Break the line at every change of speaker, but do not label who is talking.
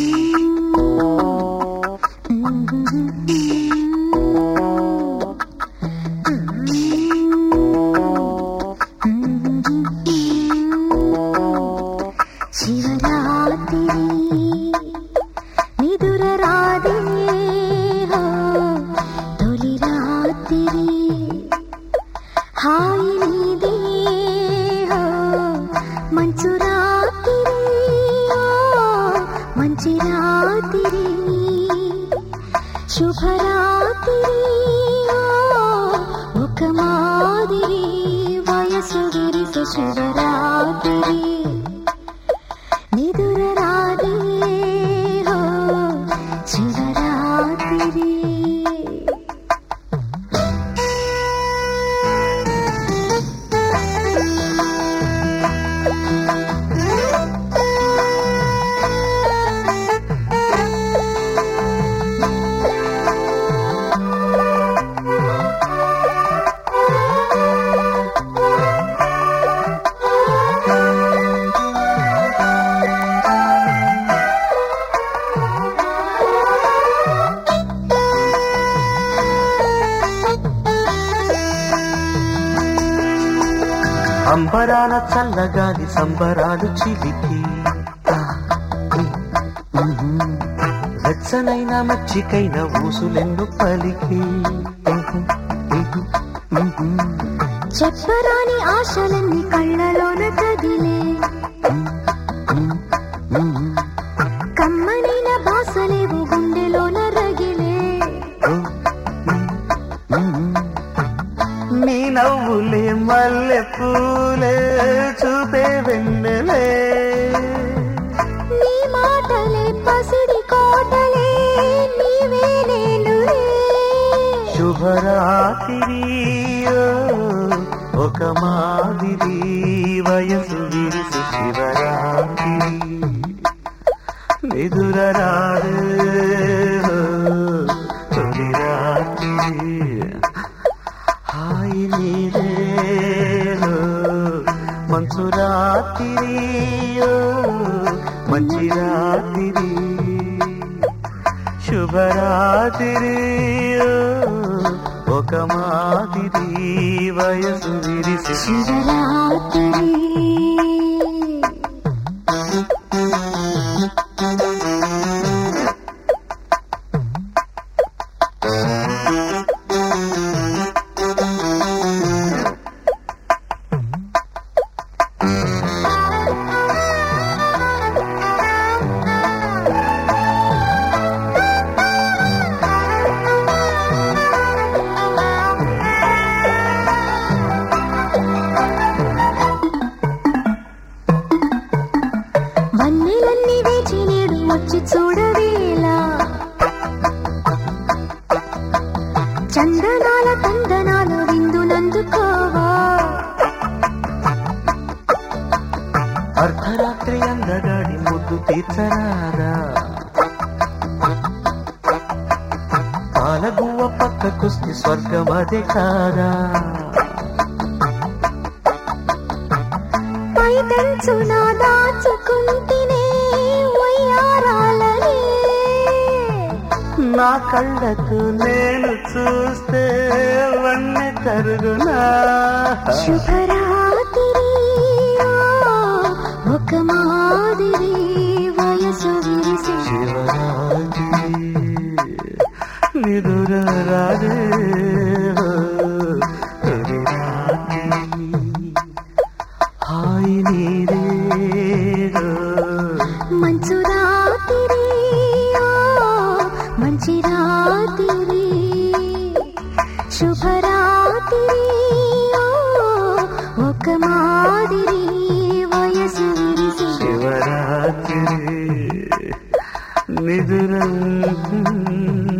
శివరాత్రి నిదుర రాదే హో, తొలి రాత్రి హాయి నీదే హో, మంచు రాత్రి ఓ, మంచి రాత్రి శుభరాత్రి ఓ, ఒక మాదిరి వయసు విరిసే శుభరాత్రి నిదుర రాదే హో శివరాత్రి
అంబరాన చల్లగాలి సంబరాలు చిలికి ఆ, ఈ, ఉహు. వెచ్చనైన మచ్చికైన ఊసులెన్ను పలికి ఉహు, ఉహు, ఉహు.
చెప్పరాని ఆశలన్నీ కళ్ళలోన కదిలే కమ్మనైన బాసలేవు గుండెలోన రగిలే
నీ నవ్వులే మల్లె పూలే చూపే వెన్నెలే
నీ మాటలే పసిడి కోటలే నీవే నేనులే
శుభరాత్రి ఓ, ఒక మాదిరి వయసు విరిసి శివరాత్రి నిదుర రాదు తొలి రాత్రి హాయి నీదే ఓ, మంచు రాత్రి ఓ, మంచి రాత్రి శుభరాత్రి ఓ, ఒక మాదిరి వయసు విరిసి
శివరాత్రి వన్నెలన్నీ వేచి నేడు వచ్చి చూడవేలా చందనాల తందనాలు విందునందుకోవా
అర్ధరాత్రి అందగాడి ముద్దు తీర్చరాదా పాలగువ్వ పక్కకొస్తే స్వర్గం అదే కాదా
పైటంచున దాచుకుంటేనే వయ్యారాలనే
నా కళ్ళకు నేను చూస్తే వన్నె కరుగునా
శుభరాత్రి ఓ, ఒక మాదిరి వయసు విరిసి
శివరాత్రి నిదుర రాజే తొలి రాత్రి హాయి నీరే
మంచు రాత్రి ఓ, మంచి రాత్రి శుభరాత్రి ఓ, ఒక మాదిరి వయసు విరిసి
శివరాత్రి నిదుర